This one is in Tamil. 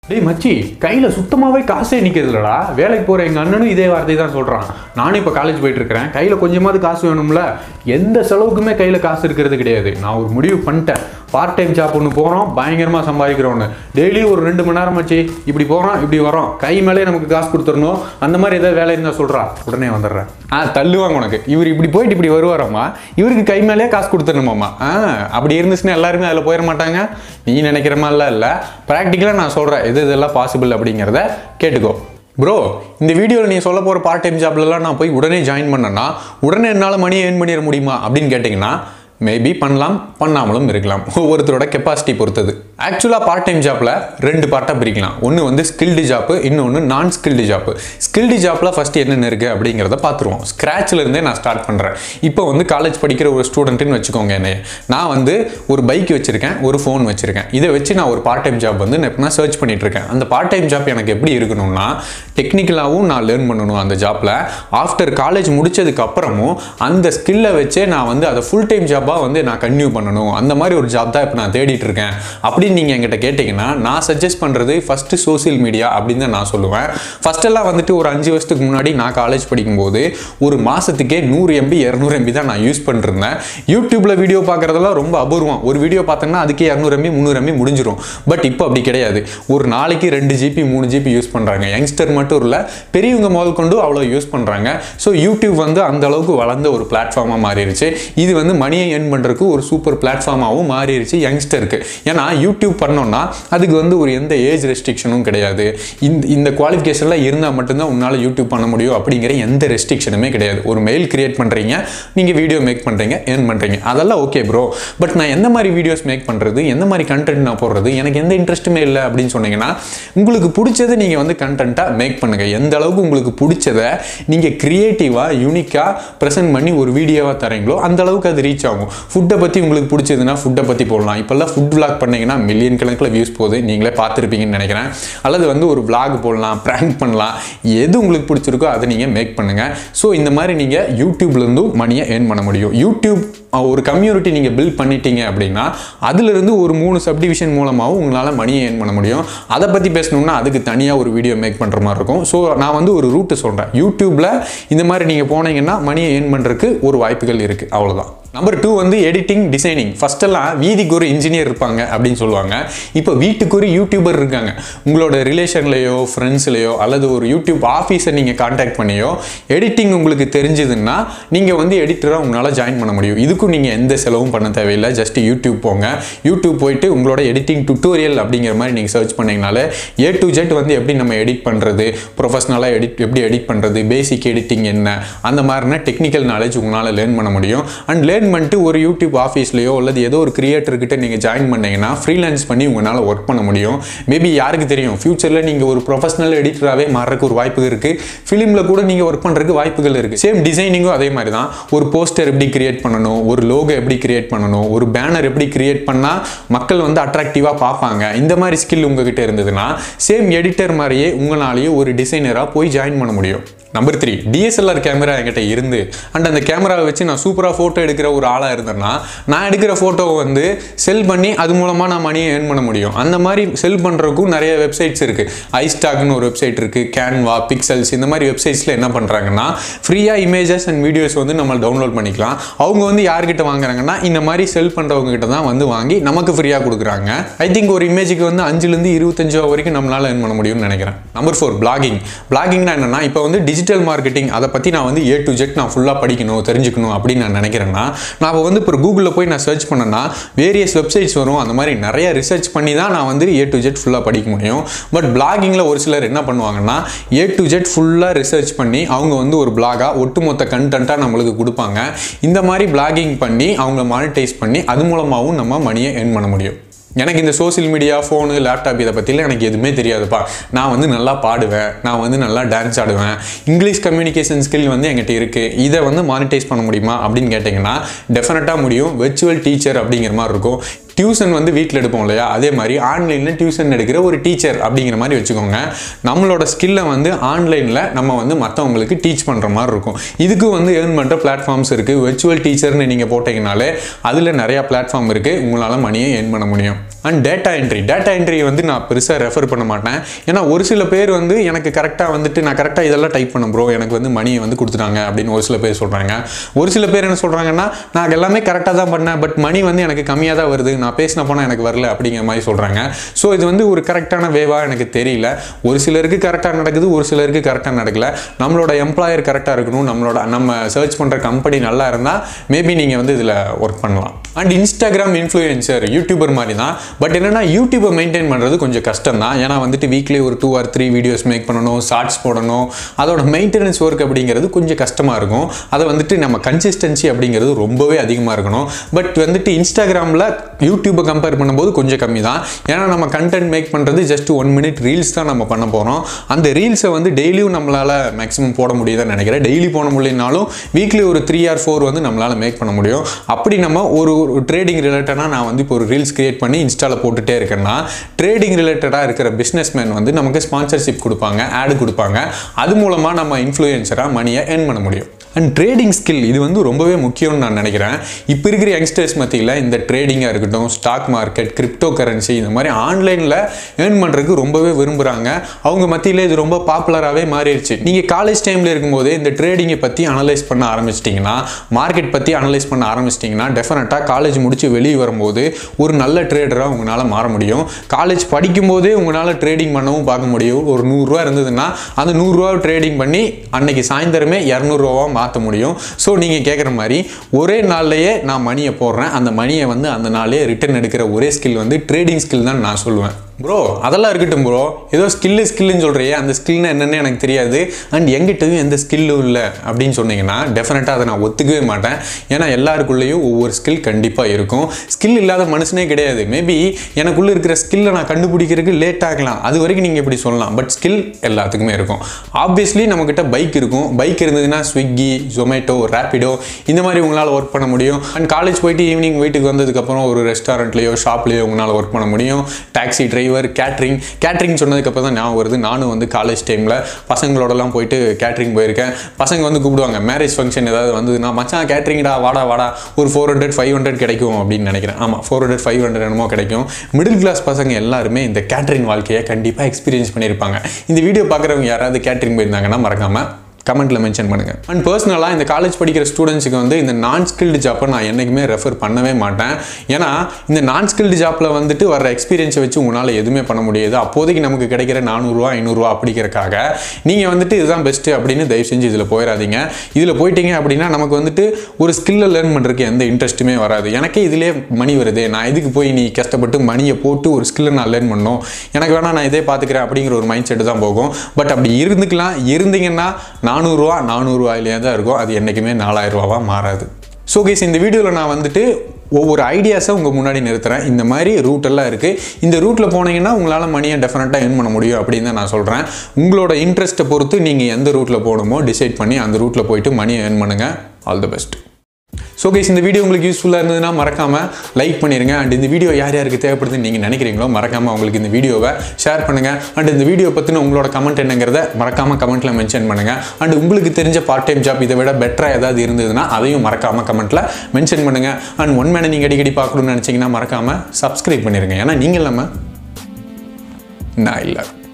டேய் மச்சி கையில் சுத்தமாகவே காசே நிற்கிறதுலடா வேலைக்கு போகிற எங்கள் அண்ணனும் இதே வார்த்தை தான் சொல்கிறான் நானும் இப்போ காலேஜ் போயிட்டு இருக்கிறேன் கையில் கொஞ்சமாவது காசு வேணும்ல எந்த செலவுக்குமே கையில் காசு இருக்கிறது கிடையாது நான் ஒரு முடிவு பண்ணிட்டேன் பார்ட் டைம் ஜாப் ஒன்று போகிறோம் பயங்கரமாக சம்பாதிக்கிறோன்னு டெய்லி ஒரு ரெண்டு மணி நேரம் மச்சி இப்படி போகிறோம் இப்படி வரோம் கை மேலே நமக்கு காசு கொடுத்துடணும் அந்த மாதிரி ஏதாவது வேலை இருந்தால் சொல்கிறா உடனே வந்துடுறேன் ஆ தள்ளுவாங்க உனக்கு இவர் இப்படி போயிட்டு இப்படி வருவாராம்மா இவருக்கு கை மேலே காசு கொடுத்துடணுமாம்மா ஆ அப்படி இருந்துச்சுன்னா எல்லாருமே அதில் போயிட மாட்டாங்க நீ நினைக்கிற மாதிரிலாம் இல்லை ப்ராக்டிக்கலாக நான் சொல்கிறேன் எது இதெல்லாம் பாசிபிள் அப்படிங்கிறத கேட்டுக்கோ ப்ரோ இந்த வீடியோவில் நீ சொல்ல போகிற பார்ட் டைம் ஜாப்லலாம் நான் போய் உடனே ஜாயின் பண்ணேன்னா உடனே என்னால் மணியை ஏர்ன் பண்ணிட முடியுமா அப்படின்னு கேட்டிங்கன்னா மேபி பண்ணலாம் பண்ணாமலும் இருக்கலாம் ஒவ்வொருத்தரோட கெப்பாசிட்டி பொறுத்தது ஆக்சுவலாக பார்ட் டைம் ஜாப்பில் ரெண்டு பார்ட்டாக பிரிக்கலாம் ஒன்று வந்து ஸ்கில்டு ஜாப்பு இன்னொன்று நான் ஸ்கில்டு ஜாப்பு ஸ்கில்டு ஜாப்பில் ஃபஸ்ட்டு என்னென்ன இருக்குது அப்படிங்கிறத பார்த்துருவோம் ஸ்க்ராட்ச்ல இருந்தே நான் ஸ்டார்ட் பண்ணுறேன் இப்போ வந்து காலேஜ் படிக்கிற ஒரு ஸ்டூடெண்ட்டுன்னு வச்சுக்கோங்க என்னைய நான் வந்து ஒரு பைக் வச்சுருக்கேன் ஒரு ஃபோன் வச்சுருக்கேன் இதை வச்சு நான் ஒரு பார்ட் டைம் ஜாப் வந்து நான் இப்போ சர்ச் பண்ணிட்டு இருக்கேன் அந்த பார்ட் டைம் ஜாப் எனக்கு எப்படி இருக்கணும்னா டெக்னிக்கலாகவும் நான் லேர்ன் பண்ணணும் அந்த ஜாப்பில் ஆஃப்டர் காலேஜ் முடிச்சதுக்கு அப்புறமும் அந்த ஸ்கில்லை வச்சே நான் வந்து அதை ஃபுல் டைம் ஜாப்பாக வந்து நான் கன்டினியூ பண்ணணும் அந்த மாதிரி ஒரு ஜாப் தான் இப்போ நான் தேடிட்டு இருக்கேன் அப்படின்னு நீங்கள் என்கிட்ட கேட்டிங்கன்னா நான் சஜஸ்ட் பண்ணுறது ஃபஸ்ட்டு சோஷியல் மீடியா அப்படின்னு தான் நான் சொல்லுவேன் ஃபஸ்ட்டெல்லாம் வந்துட்டு ஒரு அஞ்சு வருஷத்துக்கு முன்னாடி நான் காலேஜ் படிக்கும்போது ஒரு மாதத்துக்கே நூறு எம்பி இரநூறு எம்பி தான் நான் யூஸ் பண்ணிருந்தேன் யூடியூப்பில் வீடியோ பார்க்குறதெல்லாம் ரொம்ப அபூர்வம் ஒரு வீடியோ பார்த்தோன்னா அதுக்கே இரநூறு எம்பி முந்நூறு எம்பி முடிஞ்சிரும் பட் இப்போ அப்படி கிடையாது ஒரு நாளைக்கு ரெண்டு ஜிபி மூணு ஜிபி யூஸ் பண்ணுறாங்க யங்ஸ்டர் மட்டும் இல்லை பெரியவங்க முதல் கொண்டு அவ்வளோ யூஸ் பண்ணுறாங்க ஸோ யூடியூப் வந்து அந்த அளவுக்கு வளர்ந்த ஒரு பிளாட்ஃபார்மாக மாறிடுச்சு இது வந்து மணியை ஏர்ன் பண்ணுறதுக்கு ஒரு சூப்பர் பிளாட்ஃபார்மாகவும் மாறிடுச்சு யங்ஸ்டருக்கு ஏன்னா யூடியூப் பண்ணோம்னா அதுக்கு வந்து ஒரு எந்த ஏஜ் ரெஸ்ட்ரிக்ஷனும் கிடையாது இந்த இந்த குவாலிஃபிகேஷன்லாம் இருந்தால் மட்டும்தான் உன்னால் யூடியூப் பண்ண முடியும் அப்படிங்கிற எந்த ரெஸ்ட்ரிக்ஷனுமே கிடையாது ஒரு மெயில் கிரியேட் பண்ணுறீங்க நீங்கள் வீடியோ மேக் பண்ணுறீங்க ஏர்ன் பண்ணுறீங்க அதெல்லாம் ஓகே ப்ரோ பட் நான் எந்த மாதிரி வீடியோஸ் மேக் பண்ணுறது எந்த மாதிரி கண்டென்ட் நான் போடுறது எனக்கு எந்த இன்ட்ரெஸ்ட்டுமே இல்லை அப்படின்னு சொன்னீங்கன்னா உங்களுக்கு பிடிச்சதை நீங்கள் வந்து கண்டென்ட்டாக மேக் பண்ணுங்கள் எந்த அளவுக்கு உங்களுக்கு பிடிச்சதை நீங்கள் க்ரியேட்டிவாக யூனிக்காக ப்ரெசென்ட் பண்ணி ஒரு வீடியோவாக தரீங்களோ அந்த அளவுக்கு அது ரீச் ஆகும் ஃபுட்டை பற்றி உங்களுக்கு பிடிச்சதுன்னா ஃபுட்டை பற்றி போடலாம் இப்போல்லாம் ஃபுட் vlog பண்ணீங்கன்னா மில்லியன் கணக்கில் வியூஸ் போகுது நீங்களே பார்த்துருப்பீங்கன்னு நினைக்கிறேன் அல்லது வந்து ஒரு vlog போடலாம் ப்ராங்க் பண்ணலாம் எது உங்களுக்கு பிடிச்சிருக்கோ அதை நீங்கள் மேக் பண்ணுங்கள் ஸோ இந்த மாதிரி நீங்கள் யூடியூப்லேருந்தும் மணியை ஏர்ன் பண்ண முடியும் யூடியூப் அஹ், ஒரு கம்யூனிட்டி நீங்கள் பில்ட் பண்ணிட்டீங்க அப்படின்னா அதுலேருந்து ஒரு மூணு சப்டிவிஷன் மூலமாகவும் உங்களால் மணியை ஏர்ன் பண்ண முடியும் அதை பற்றி பேசணும்னா அதுக்கு தனியாக ஒரு வீடியோ மேக் பண்ணுற மாதிரி இருக்கும் ஸோ நான் வந்து ஒரு ரூட்டு சொல்கிறேன் யூடியூப்பில் இந்த மாதிரி நீங்கள் போனீங்கன்னா மணியை ஏர்ன் பண்ணுறதுக்கு ஒரு வாய்ப்புகள் இருக்குது அவ்வளோதான் நம்பர் டூ வந்து எடிட்டிங் டிசைனிங் ஃபஸ்ட்டெல்லாம் வீதிக்கு ஒரு இன்ஜினியர் இருப்பாங்க அப்படின்னு சொல்லுவாங்க இப்போ வீட்டுக்கு ஒரு யூடியூபர் இருக்காங்க உங்களோட ரிலேஷன்லையோ ஃப்ரெண்ட்ஸ்லையோ அல்லது ஒரு யூடியூப் ஆஃபீஸை நீங்கள் காண்டாக்ட் பண்ணியோ எடிட்டிங் உங்களுக்கு தெரிஞ்சதுன்னா நீங்கள் வந்து எடிட்டராக உங்களால் ஜாயின் பண்ண முடியும் இதுக்கும் நீங்கள் எந்த செலவும் பண்ண தேவையில்லை ஜஸ்ட் யூடியூப் போங்க யூடியூப் போயிட்டு உங்களோட எடிட்டிங் டுட்டோரியல் அப்படிங்கிற மாதிரி நீங்கள் சர்ச் பண்ணிங்கனாலே ஏ டு ஜெட் வந்து எப்படி நம்ம எடிட் பண்ணுறது ப்ரொஃபஷனலாக எடிட் எப்படி எடிட் பண்ணுறது பேசிக் எடிட்டிங் என்ன அந்த மாதிரினா டெக்னிக்கல் நாலேஜ் உங்களால் லேர்ன் பண்ண முடியும் அண்ட் லேர்ன் பண்ணிட்டு ஒரு யூடியூப் ஆஃபீஸ்லையோ அல்லது ஏதோ ஒரு கிரியேட்டர்கிட்ட நீங்கள் ஜாயின் பண்ணீங்கன்னா ஃப்ரீலான்ஸ் பண்ணி உங்களால் ஒர்க் பண்ண முடியும் மேபி யாருக்கு தெரியும் ஃபியூச்சரில் நீங்கள் ஒரு ப்ரொஃபஷனல் எடிட்டராகவே மாறக்கு ஒரு வாய்ப்பு இருக்குது ஃபிலிமில் கூட நீங்கள் ஒர்க் பண்ணுறதுக்கு வாய்ப்புகள் இருக்குது சேம் டிசைனிங்கும் அதே மாதிரி தான் ஒரு போஸ்டர் எப்படி கிரியேட் பண்ணணும் ஒரு லோகோ எப்படி கிரியேட் பண்ணணும் ஒரு பேனர் எப்படி கிரியேட் பண்ணால் மக்கள் வந்து அட்ராக்டிவாக பார்ப்பாங்க இந்த மாதிரி ஸ்கில் உங்ககிட்ட இருந்ததுன்னா சேம் எடிட்டர் மாதிரியே உங்களாலேயே ஒரு டிசைனராக போய் ஜாயின் பண்ண முடியும் நம்பர் த்ரீ டிஎஸ்எல்ஆர் கேமரா என்கிட்ட இருந்து அண்ட் அந்த கேமராவை வச்சு நான் சூப்பராக ஃபோட்டோ எடுக்கிற ஒரு ஆளாக இருந்தேன்னா நான் எடுக்கிற ஃபோட்டோவை வந்து செல் பண்ணி அது மூலமாக நான் மணியை ஏர்ன் பண்ண முடியும் அந்த மாதிரி செல் பண்ணுறதுக்கும் நிறைய வெப்சைட்ஸ் இருக்குது ஐஸ்டாக்னு ஒரு வெப்சைட் இருக்குது கேன்வா பிக்சல்ஸ் இந்த மாதிரி வெப்சைட்ஸில் என்ன பண்ணுறாங்கன்னா ஃப்ரீயாக இமேஜஸ் அண்ட் வீடியோஸ் வந்து நம்ம டவுன்லோட் பண்ணிக்கலாம் அவங்க வந்து யார்கிட்ட வாங்குறாங்கன்னா இந்த மாதிரி செல் பண்ணுறவங்க கிட்ட தான் வந்து வாங்கி நமக்கு ஃப்ரீயாக கொடுக்குறாங்க ஐ திங்க் ஒரு இமேஜுக்கு வந்து அஞ்சுலேருந்து இருபத்தஞ்சு ரூபா வரைக்கும் நம்மளால் ஏர்ன் பண்ண முடியும்னு நினைக்கிறேன் நம்பர் ஃபோர் பிளாகிங் பிளாகிங்னா என்னன்னா இப்போ வந்து டிஜிட்டல் மார்க்கெட்டிங் அதை பற்றி நான் வந்து ஏ டு ஜெட் நான் ஃபுல்லாக படிக்கணும் தெரிஞ்சுக்கணும் அப்படின்னு நான் நினைக்கிறேன்னா நான் இப்போ வந்து இப்போ கூகுளில் போய் நான் சர்ச் பண்ணேன்னா வேரியஸ் வெப்சைட்ஸ் வரும் அந்த மாதிரி நிறைய ரிசர்ச் பண்ணி தான் நான் வந்து ஏ டு ஜெட் ஃபுல்லாக படிக்க முடியும் பட் பிளாகிங்கில் ஒரு சிலர் என்ன பண்ணுவாங்கன்னா ஏ டு ஜெட் ஃபுல்லாக ரிசர்ச் பண்ணி அவங்க வந்து ஒரு பிளாகாக ஒட்டுமொத்த கண்டென்ட்டாக நம்மளுக்கு கொடுப்பாங்க இந்த மாதிரி பிளாகிங் பண்ணி அவங்க மானிட்டைஸ் பண்ணி அது மூலமாகவும் நம்ம மணியை earn பண்ண முடியும் எனக்கு இந்த சோஷியல் மீடியா ஃபோனு லேப்டாப் இதை பற்றிலாம் எனக்கு எதுவுமே தெரியாதுப்பா நான் வந்து நல்லா பாடுவேன் நான் வந்து நல்லா டான்ஸ் ஆடுவேன் இங்கிலீஷ் கம்யூனிகேஷன் ஸ்கில் வந்து என்கிட்ட இருக்குது இதை வந்து மானிட்டைஸ் பண்ண முடியுமா அப்படின்னு கேட்டிங்கன்னா டெஃபினட்டாக முடியும் வெர்ச்சுவல் டீச்சர் அப்படிங்கிற மாதிரி இருக்கும் டியூஷன் வந்து வீட்டில் எடுப்போம் இல்லையா அதே மாதிரி ஆன்லைனில் டியூஷன் எடுக்கிற ஒரு டீச்சர் அப்படிங்கிற மாதிரி வச்சுக்கோங்க நம்மளோட ஸ்கில்லை வந்து ஆன்லைனில் நம்ம வந்து மற்றவங்களுக்கு டீச் பண்ணுற மாதிரி இருக்கும் இதுக்கு வந்து ஏர்ன் பண்ணுற பிளாட்ஃபார்ம்ஸ் இருக்குது வெர்ச்சுவல் டீச்சர்னு நீங்கள் போட்டிங்கனாலே அதில் நிறையா பிளாட்ஃபார்ம் இருக்குது உங்களால் மணியை ஏர்ன் பண்ண முடியும் and data entry data entry வந்து நான் பெருசாக ரெஃபர் பண்ண மாட்டேன் ஏன்னா ஒரு சில பேர் வந்து எனக்கு கரெக்டாக வந்துட்டு நான் கரெக்டாக இதெல்லாம் டைப் பண்ண ப்ரோ எனக்கு வந்து மணியை வந்து கொடுத்துட்டாங்க அப்படின்னு ஒரு சில பேர் சொல்கிறாங்க ஒரு சில பேர் என்ன சொல்கிறாங்கன்னா நான் எல்லாமே கரெக்டாக தான் பண்ணேன் பட் மணி வந்து எனக்கு கம்மியாக தான் வருது நான் பேசின பணம் எனக்கு வரல அப்படிங்கிற மாதிரி சொல்கிறாங்க ஸோ இது வந்து ஒரு கரெக்டான வேவாக எனக்கு தெரியல ஒரு சிலருக்கு கரெக்டாக நடக்குது ஒரு சிலருக்கு கரெக்டாக நடக்கல நம்மளோட எம்ப்ளாயர் கரெக்டாக இருக்கணும் நம்மளோட நம்ம சர்ச் பண்ணுற கம்பெனி நல்லா இருந்தால் மேபி நீங்கள் வந்து இதில் ஒர்க் பண்ணலாம் அண்ட் இன்ஸ்டாகிராம் இன்ஃப்ளூயன்சர் யூடியூபர் மாதிரி தான் பட் என்னென்னா யூடியூப்பை மெயின்டைன் பண்ணுறது கொஞ்சம் கஷ்டம் தான் ஏன்னா வந்துட்டு வீக்லி ஒரு two or three videos make பண்ணணும் ஷார்ட்ஸ் போடணும் அதோட மெயின்டெனன்ஸ் ஒர்க் அப்படிங்கிறது கொஞ்சம் கஷ்டமாக இருக்கும் அதை வந்துட்டு நம்ம கன்சிஸ்டன்சி அப்படிங்கிறது ரொம்பவே அதிகமாக இருக்கணும் பட் வந்துட்டு இன்ஸ்டாகிராமில் யூடியூப்பை கம்பேர் பண்ணும்போது கொஞ்சம் கம்மி தான் ஏன்னா நம்ம கண்டென்ட் மேக் பண்ணுறது ஜஸ்ட் ஒன் மினிட் ரீல்ஸ் தான் நம்ம பண்ண போகிறோம் அந்த ரீல்ஸை வந்து டெய்லியும் நம்மளால் மேக்ஸிமம் போட முடியுதுன்னு நினைக்கிறேன் டெய்லி போட முடியலனாலும் வீக்லி ஒரு த்ரீ ஆர் ஃபோர் வந்து நம்மளால் மேக் பண்ண முடியும் அப்படி நம்ம ஒரு ஒரு ட்ரேடிங் ரிலேட்டடாக நான் வந்து இப்போ ஒரு ரீல்ஸ் கிரியேட் பண்ணி இன்ஸ்டாவில் போட்டுகிட்டே இருக்கேன்னா ட்ரேடிங் ரிலேட்டடாக இருக்கிற பிஸ்னஸ் மேன் வந்து நமக்கு ஸ்பான்சர்ஷிப் கொடுப்பாங்க ஆடு கொடுப்பாங்க அது மூலமாக நம்ம இன்ஃப்ளூயன்சராக மணியை ஏர்ன் பண்ண முடியும் அண்ட் ட்ரேடிங் ஸ்கில் இது வந்து ரொம்பவே முக்கியம்னு நான் நினைக்கிறேன் இப்போ இருக்கிற யங்ஸ்டர்ஸ் மத்தியில் இந்த ட்ரேடிங்காக இருக்கட்டும் ஸ்டாக் மார்க்கெட் கிரிப்டோ கரன்சி இந்த மாதிரி ஆன்லைனில் ஏர்ன் பண்ணுறதுக்கு ரொம்பவே விரும்புகிறாங்க அவங்க மத்தியில் இது ரொம்ப பாப்புலராகவே மாறிடுச்சு நீங்கள் காலேஜ் டைமில் இருக்கும்போதே இந்த ட்ரேடிங்கை பற்றி அனலைஸ் பண்ண ஆரம்பிச்சிட்டிங்கன்னா மார்க்கெட் பற்றி அனலைஸ் பண்ண ஆரம்பிச்சிட்டிங்கன்னா டெஃபினட்டாக காலேஜ் முடித்து வெளியே வரும்போது ஒரு நல்ல ட்ரேடராக உங்களால் மாற முடியும் காலேஜ் படிக்கும்போதே உங்களால் ட்ரேடிங் பண்ணவும் பார்க்க முடியும் ஒரு நூறுரூவா இருந்ததுன்னா அந்த நூறுரூவா ட்ரேடிங் பண்ணி அன்னைக்கு சாயந்தரமே இரநூறுவா மாற்ற முடியும் ஸோ நீங்கள் கேட்குற மாதிரி ஒரே நாள்லையே நான் மணியை போடுறேன் அந்த மணியை வந்து அந்த நாளே ரிட்டர்ன் எடுக்கிற ஒரே ஸ்கில் வந்து ட்ரேடிங் ஸ்கில் தான் நான் சொல்லுவேன் ப்ரோ அதெல்லாம் இருக்கட்டும் ப்ரோ ஏதோ ஸ்கில்லு ஸ்கில்லுன்னு சொல்கிறியே அந்த ஸ்கில்னா என்னென்னு எனக்கு தெரியாது அண்ட் எங்கிட்டயும் எந்த ஸ்கில்லும் இல்லை அப்படின்னு சொன்னீங்கன்னா டெஃபினட்டாக அதை நான் ஒத்துக்கவே மாட்டேன் ஏன்னா எல்லாருக்குள்ளேயும் ஒவ்வொரு ஸ்கில் கண்டிப்பாக இருக்கும் ஸ்கில் இல்லாத மனுஷனே கிடையாது மேபி எனக்குள்ளே இருக்கிற ஸ்கில்லை நான் கண்டுபிடிக்கிறதுக்கு லேட் ஆகலாம் அது வரைக்கும் நீங்கள் இப்படி சொல்லலாம் பட் ஸ்கில் எல்லாத்துக்குமே இருக்கும் ஆப்வியஸ்லி நம்மக்கிட்ட பைக் இருக்கும் பைக் இருந்ததுன்னா ஸ்விக்கி ஜொமேட்டோ ரேப்பிடோ இந்த மாதிரி உங்களால் ஒர்க் பண்ண முடியும் அண்ட் காலேஜ் போயிட்டு ஈவினிங் வீட்டுக்கு வந்ததுக்கப்புறம் ஒரு ரெஸ்டாரண்ட்லேயோ ஷாப்லேயோ உங்களால் ஒர்க் பண்ண முடியும் டாக்ஸி டிரைவர் கேட்ரிங் கேட்ரிங் சொன்னதுக்கப்புறம் தான் ஞாபகம் வருது நானும் வந்து காலேஜ் டைமில் பசங்களோடலாம் போயிட்டு கேட்ரிங் போயிருக்கேன் பசங்க வந்து கூப்பிடுவாங்க மேரேஜ் ஃபங்க்ஷன் ஏதாவது வந்ததுன்னா மச்சான் கேட்ரிங்டா வாடா வாடா ஒரு ஃபோர் ஹண்ட்ரட் ஃபைவ் ஹண்ட்ரட் கிடைக்கும் அப்படின்னு நினைக்கிறேன் ஆமாம் ஃபோர் ஹண்ட்ரட் ஃபைவ் ஹண்ட்ரட் என்னமோ கிடைக்கும் மிடில் கிளாஸ் பசங்க எல்லாருமே இந்த கேட்ரிங் வாழ்க்கையை கண்டிப்பாக எக்ஸ்பீரியன்ஸ் பண்ணியிருப்பாங்க இந்த வீடியோ பார்க்குறவங்க யாராவது கேட்ரிங் போயிருந்தாங்கன்னா மறக்காமல் கமெண்ட்டில் மென்ஷன் பண்ணுங்கள் அண்ட் பர்சனலாக இந்த காலேஜ் படிக்கிற ஸ்டூடெண்ட்ஸுக்கு வந்து இந்த நான் ஸ்கில்டு ஜாப்பை நான் என்றைக்குமே ரெஃபர் பண்ணவே மாட்டேன் ஏன்னா இந்த நான் ஸ்கில்டு ஜாப்பில் வந்துட்டு வர எக்ஸ்பீரியன்ஸை வச்சு உங்களால் எதுவுமே பண்ண முடியாது அப்போதைக்கு நமக்கு கிடைக்கிற நானூறுரூவா ஐநூறுரூவா அப்படிங்கிறக்காக நீங்கள் வந்துட்டு இதுதான் பெஸ்ட்டு அப்படின்னு தயவு செஞ்சு இதில் போயிடாதீங்க இதில் போயிட்டீங்க அப்படின்னா நமக்கு வந்துட்டு ஒரு ஸ்கில்லை லேர்ன் பண்ணுறதுக்கு எந்த இன்ட்ரெஸ்ட்டுமே வராது எனக்கே இதிலே மணி வருது நான் இதுக்கு போய் நீ கஷ்டப்பட்டு மணியை போட்டு ஒரு ஸ்கில்லை நான் லேர்ன் பண்ணணும் எனக்கு வேணால் நான் இதே பார்த்துக்கிறேன் அப்படிங்கிற ஒரு மைண்ட் செட்டு தான் போகும் பட் அப்படி இருந்துக்கலாம் இருந்தீங்கன்னா நானூறுரூவா நானூறுரூவாயிலே தான் இருக்கும் அது என்றைக்குமே நாலாயிரரூவாவாக மாறாது ஸோ கேஸ் இந்த வீடியோவில் நான் வந்துட்டு ஒவ்வொரு ஐடியாஸை உங்கள் முன்னாடி நிறுத்துறேன் இந்த மாதிரி ரூட் எல்லாம் இருக்குது இந்த ரூட்டில் போனீங்கன்னா உங்களால் மணியை டெஃபினட்டாக ஏர்ன் பண்ண முடியும் அப்படின்னு தான் நான் சொல்கிறேன் உங்களோட இன்ட்ரெஸ்ட்டை பொறுத்து நீங்கள் எந்த ரூட்டில் போகணுமோ டிசைட் பண்ணி அந்த ரூட்டில் போயிட்டு மணியை ஏர்ன் பண்ணுங்கள் all the best so guys இந்த வீடியோ உங்களுக்கு யூஸ்ஃபுல்லாக இருந்ததுன்னா மறக்காமல் லைக் பண்ணிடுங்க அண்ட் இந்த வீடியோ யார் யாருக்கு தேவைப்படுதுன்னு நீங்கள் நினைக்கிறீங்களோ மறக்காமல் உங்களுக்கு இந்த வீடியோவை ஷேர் பண்ணுங்கள் அண்ட் இந்த வீடியோ பற்றின உங்களோட கமெண்ட் என்னங்கிறத மறக்காமல் கமெண்ட்டில் மென்ஷன் பண்ணுங்கள் அண்ட் உங்களுக்கு தெரிஞ்ச பார்ட் டைம் ஜாப் இதை விட பெட்டராக ஏதாவது இருந்ததுன்னா அதையும் மறக்காமல் கமெண்ட்டில் மென்ஷன் பண்ணுங்கள் அண்ட் ஒன் மேனை நீங்கள் அடிக்கடி பார்க்கணும்னு நினச்சிங்கன்னா மறக்காமல் சப்ஸ்கிரைப் பண்ணிடுங்க ஏன்னா நீங்கள் நம்ம நான் இல்லை